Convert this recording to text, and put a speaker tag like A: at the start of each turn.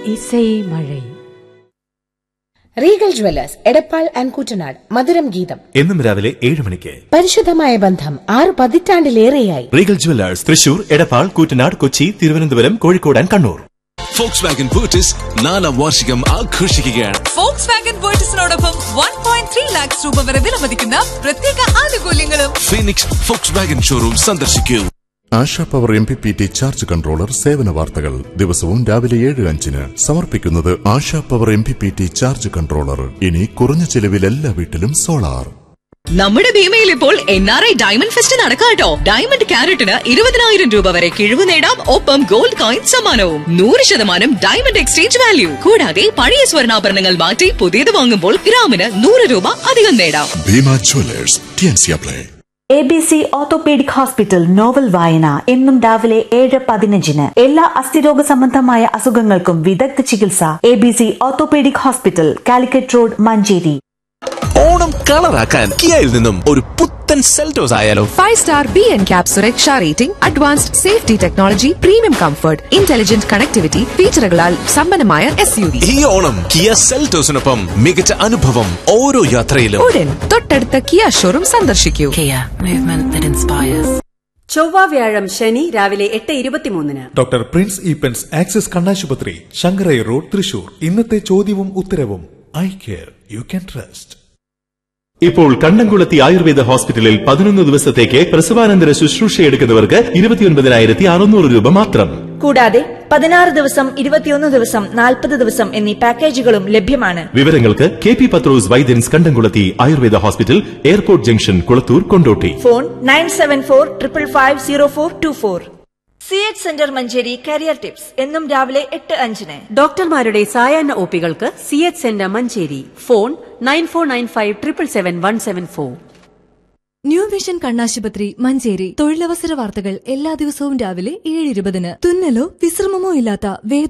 A: ഇസൈ മഴை
B: regal jewellers Edappal and Kuttanad മധുരം ഗീതം
C: എന്നും രാവിലെ ഏഴ് മണിക്ക്
B: പരിശുദ്ധമായ ബന്ധം ആറ് പതിറ്റാണ്ടിലേറെയായി
C: regal jewellers Thrissur Edappal Koottanad Kochi Thiruvananthapuram Kozhikode and Kannur
D: Volkswagen ബൂട്ടിസ് നാലാം വാർഷികം ആഘോഷിക്കുകയാണ്
E: ഫോക്സ് വാഗൻ പേർച്ചസിനോടൊപ്പം വൺ പോയിന്റ് ത്രീ ലാക്സ് രൂപ വരെ വിലമതിക്കുന്ന പ്രത്യേക ആനുകൂല്യങ്ങളും
D: ഫീനിക്സ് ഫോക്സ് വാഗൻ ഷോറൂം സന്ദർശിക്കൂ
F: Asha power M P P T charge controller സേവന വാർത്തകൾ ദിവസവും രാവിലെ ഏഴ് അഞ്ചിന് സമർപ്പിക്കുന്നത് Asha power M P P T charge controller ഇനി കുറഞ്ഞ ചെലവിൽ എല്ലാ വീട്ടിലും സോളാർ
E: നമ്മുടെ ഭീമയിൽ ഇപ്പോൾ N R I diamond fest നടക്കാട്ടോ ഡയമണ്ട് ക്യാരറ്റിന് ഇരുപതിനായിരം രൂപ വരെ കിഴിവ് നേടാം ഒപ്പം ഗോൾഡ് കോയിൻ സമ്മാനവും നൂറ് ശതമാനം ഡയമണ്ട് എക്സ്ചേഞ്ച് വാല്യൂ കൂടാതെ പഴയ സ്വർണ്ണാഭരണങ്ങൾ മാറ്റി പുതിയത് വാങ്ങുമ്പോൾ ഗ്രാമിന് നൂറ് രൂപ അധികം നേടാം
F: ഭീമ ജ്വല്ലേഴ്സ് ടിയൻസിയ play
G: A B C orthopaedic hospital novel വായന എന്നും രാവിലെ ഏഴ് പതിനഞ്ചിന് എല്ലാ അസ്ഥിരോഗ സംബന്ധമായ അസുഖങ്ങൾക്കും വിദഗ്ധ ചികിത്സ A B C orthopaedic hospital Calicut road Manjeri
D: Onam കളറാക്കാൻ കിയയിൽ നിന്നും ഒരു പുത്തൻ സെൽറ്റോസ് ആയാലോ
H: five star B N cap സുരക്ഷാ rating advanced safety technology premium comfort intelligent connectivity ഫീച്ചറുകളാൽ സമ്പന്നമായ എസ് യു വി
D: ഈ ഓണം കിയ സെൽറ്റോസിനൊപ്പം മികച്ച അനുഭവം ഓരോ യാത്രയിലും
H: ഉടൻ തൊട്ടടുത്ത കിയ ഷോറൂം സന്ദർശിക്കൂ
A: ചൊവ്വ വ്യാഴം ശനി രാവിലെ എട്ട് ഇരുപത്തിമൂന്നിന്
I: ഡോക്ടർ പ്രിൻസ് ഈപ്പൻസ് ആക്സിസ് കണ്ണാശുപത്രി ശങ്കരൈ റോഡ് തൃശൂർ ഇന്നത്തെ ചോദ്യവും ഉത്തരവും eye care you can trust
C: ഇപ്പോൾ കണ്ടംകുളത്തി ആയുർവേദ ഹോസ്പിറ്റലിൽ പതിനൊന്ന് ദിവസത്തേക്ക് പ്രസവാനന്തര ശുശ്രൂഷ എടുക്കുന്നവർക്ക് ഇരുപത്തിയൊൻപതിനായിരത്തി അറുന്നൂറ് രൂപ മാത്രം
J: കൂടാതെ പതിനാറ് ദിവസം ഇരുപത്തിയൊന്ന് ദിവസം നാൽപ്പത് ദിവസം എന്നീ പാക്കേജുകളും ലഭ്യമാണ്
C: വിവരങ്ങൾക്ക് K P Pathros Vaidyans Kandamkulathy Ayurveda hospital airport junction Kulathur Kondotty
J: phone nine seven four triple five zero four two four C H centre Manjeri career tips എന്നും രാവിലെ എട്ട് അഞ്ചിന്
A: ഡോക്ടർമാരുടെ സായാഹ്ന ഒപികൾക്ക് C H centre Manjeri phone nine four nine five triple seven one seven four
H: new vision കണ്ണാശുപത്രി മഞ്ചേരി തൊഴിലവസര വാർത്തകൾ എല്ലാ ദിവസവും രാവിലെ ഏഴ് ഇരുപതിന് തുന്നലോ വിശ്രമമോ ഇല്ലാത്ത വേദന